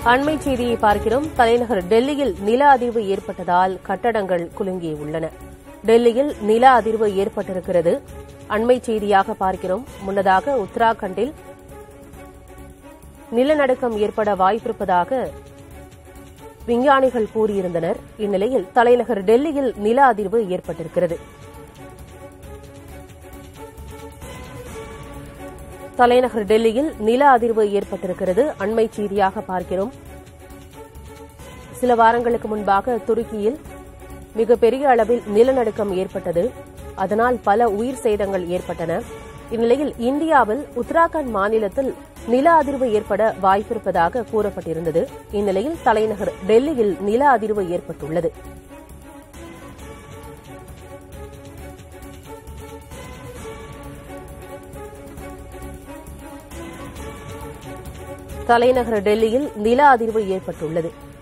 அண்மை செய்தியை பார்க்கிறோம் தலைநகர் டெல்லியில் நில அதிர்வு ஏற்பட்டதால் கட்டடங்கள் குலுங்கியுள்ளன டெல்லியில் நில அதிர்வு ஏற்பட்டிருக்கிறது அண்மை செய்தியாக பார்க்கிறோம் முன்னதாக உத்தராகண்டில் நிலநடுக்கம் ஏற்பட வாய்ப்பிருப்பதாக விஞ்ஞானிகள் கூறியிருந்தனர் இந்நிலையில் தலைநகர் டெல்லியில் நில அதிர்வு ஏற்பட்டிருக்கிறது தலைநகர் டெல்லியில் நில அதிர்வு ஏற்பட்டிருக்கிறது அண்மை செய்தியாக பார்க்கிறோம் சில வாரங்களுக்கு முன்பாக துருக்கியில் மிகப்பெரிய அளவில் நிலநடுக்கம் ஏற்பட்டது அதனால் பல உயிர் சேதங்கள் ஏற்பட்டன இந்நிலையில் இந்தியாவில் உத்தராகண்ட் மாநிலத்தில் நில அதிர்வு ஏற்பட வாய்ப்பிருப்பதாக கூறப்பட்டிருந்தது இந்நிலையில் தலைநகர் டெல்லியில் நில அதிர்வு ஏற்பட்டுள்ளது தலைநகர் டெல்லியில் நில அதிர்வு ஏற்பட்டுள்ளது